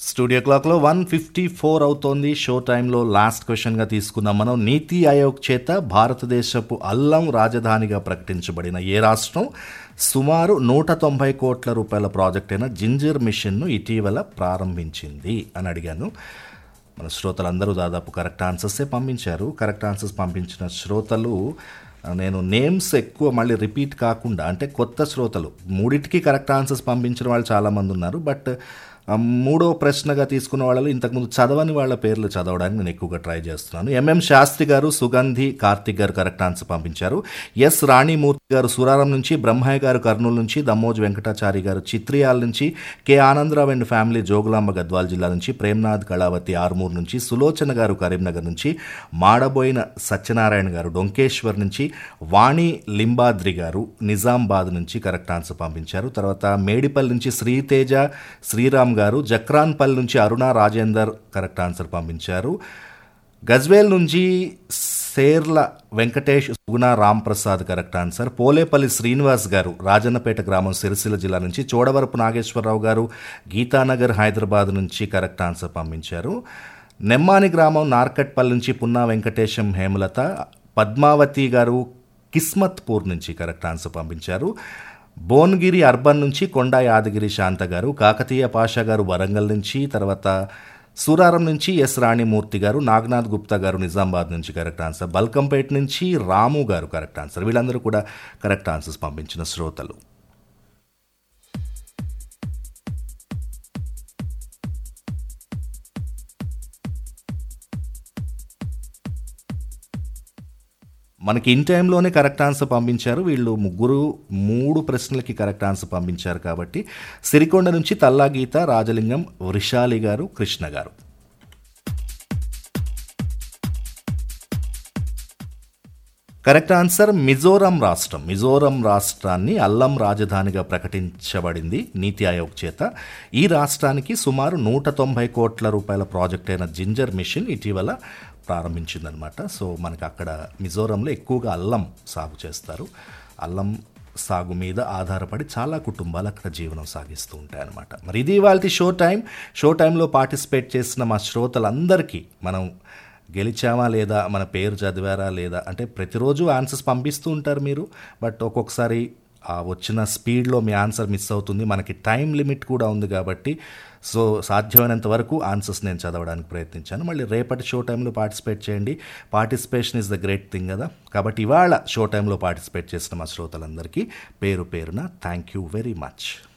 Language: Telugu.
స్టూడియో క్లాక్లో వన్ ఫిఫ్టీ ఫోర్ అవుతోంది షో టైంలో లాస్ట్ క్వశ్చన్గా తీసుకుందాం మనం నీతి ఆయోగ్ చేత భారతదేశపు అల్లం రాజధానిగా ప్రకటించబడిన ఏ రాష్ట్రం సుమారు నూట తొంభై కోట్ల రూపాయల ప్రాజెక్ట్ అయిన జింజర్ మిషన్ను ఇటీవల ప్రారంభించింది అని అడిగాను మన శ్రోతలందరూ దాదాపు కరెక్ట్ ఆన్సర్సే పంపించారు కరెక్ట్ ఆన్సర్స్ పంపించిన శ్రోతలు ఆ, నేను నేమ్స్ ఎక్కువ మళ్ళీ రిపీట్ కాకుండా అంటే కొత్త శ్రోతలు మూడింటికి కరెక్ట్ ఆన్సర్స్ పంపించిన వాళ్ళు చాలామంది ఉన్నారు బట్ ఆ, మూడో ప్రశ్నగా తీసుకున్న వాళ్ళు ఇంతకుముందు చదవని వాళ్ళ పేర్లు చదవడానికి నేను ఎక్కువగా ట్రై చేస్తున్నాను ఎంఎం శాస్త్రి గారు సుగంధి కార్తిక్ గారు కరెక్ట్ ఆన్సర్ పంపించారు ఎస్ రాణిమూర్తి గారు సురారం నుంచి బ్రహ్మయ్య గారు కర్నూలు నుంచి దమ్మోజు వెంకటాచారి గారు చిత్రియాల నుంచి K Anandarao and family Jogulamba Gadwal జిల్లా నుంచి ప్రేమ్నాథ్ కళావతి ఆర్మూర్ నుంచి సులోచన గారు కరీంనగర్ నుంచి మాడబోయిన సత్యనారాయణ గారు డొంకేశ్వర్ నుంచి వాణి లింబాద్రి గారు నిజామాబాద్ నుంచి కరెక్ట్ ఆన్సర్ పంపించారు తర్వాత మేడిపల్లి నుంచి శ్రీతేజ శ్రీరామ్ గారు జక్రాన్పల్లి నుంచి అరుణ రాజేందర్ కరెక్ట్ ఆన్సర్ పంపించారు గజ్వేల్ నుంచి సేర్ల వెంకటేష్ సుగుణ రామ్ ప్రసాద్ కరెక్ట్ ఆన్సర్ పోలేపల్లి శ్రీనివాస్ గారు రాజన్నపేట గ్రామం సిరిసిల్ల జిల్లా నుంచి చోడవరపు నాగేశ్వరరావు గారు గీతానగర్ హైదరాబాద్ నుంచి కరెక్ట్ ఆన్సర్ పంపించారు నెమ్మాని గ్రామం నార్కట్పల్లి నుంచి పున్నా వెంకటేశం హేమలత పద్మావతి గారు కిస్మత్పూర్ నుంచి కరెక్ట్ ఆన్సర్ పంపించారు భువనగిరి అర్బన్ నుంచి కొండా యాదగిరి శాంత గారు కాకతీయ పాషా గారు వరంగల్ నుంచి తర్వాత సూరారం నుంచి ఎస్ రాణిమూర్తి గారు నాగనాథ్ గుప్తా గారు నిజామాబాద్ నుంచి కరెక్ట్ ఆన్సర్ బల్కంపేట్ నుంచి రాము గారు కరెక్ట్ ఆన్సర్ వీళ్ళందరూ కూడా కరెక్ట్ ఆన్సర్స్ పంపించిన శ్రోతలు మనకి ఇన్ టైంలోనే కరెక్ట్ ఆన్సర్ పంపించారు వీళ్ళు ముగ్గురు మూడు ప్రశ్నలకి కరెక్ట్ ఆన్సర్ పంపించారు కాబట్టి సిరికొండ నుంచి తల్లా గీత రాజలింగం వృషాలి గారు కృష్ణ గారు కరెక్ట్ ఆన్సర్ మిజోరం రాష్ట్రం మిజోరం రాష్ట్రాన్ని అల్లం రాజధానిగా ప్రకటించబడింది నీతి ఆయోగ్ చేత ఈ రాష్ట్రానికి సుమారు నూట తొంభై కోట్ల రూపాయల ప్రాజెక్ట్ అయిన జింజర్ మిషన్ ఇటీవల ప్రారంభించిందనమాట సో మనకి అక్కడ మిజోరంలో ఎక్కువగా అల్లం సాగు చేస్తారు అల్లం సాగు మీద ఆధారపడి చాలా కుటుంబాలు అక్కడ జీవనం సాగిస్తూ ఉంటాయన్నమాట మరి ఇది వాళ్ళ షో టైం షో టైంలో పార్టిసిపేట్ చేసిన మా శ్రోతలందరికీ మనం గెలిచామా లేదా మన పేరు చదివారా లేదా అంటే ప్రతిరోజు ఆన్సర్స్ పంపిస్తూ ఉంటారు మీరు బట్ ఒక్కొక్కసారి ఆ వచ్చిన స్పీడ్లో మీ ఆన్సర్ మిస్ అవుతుంది మనకి టైం లిమిట్ కూడా ఉంది కాబట్టి సో సాధ్యమైనంత వరకు ఆన్సర్స్ నేను చదవడానికి ప్రయత్నించాను మళ్ళీ రేపటి షో టైంలో పార్టిసిపేట్ చేయండి participation is the great thing కదా కాబట్టి ఇవాళ షో టైంలో పార్టిసిపేట్ చేసిన మా శ్రోతలందరికీ పేరు పేరున థ్యాంక్ యూ వెరీ మచ్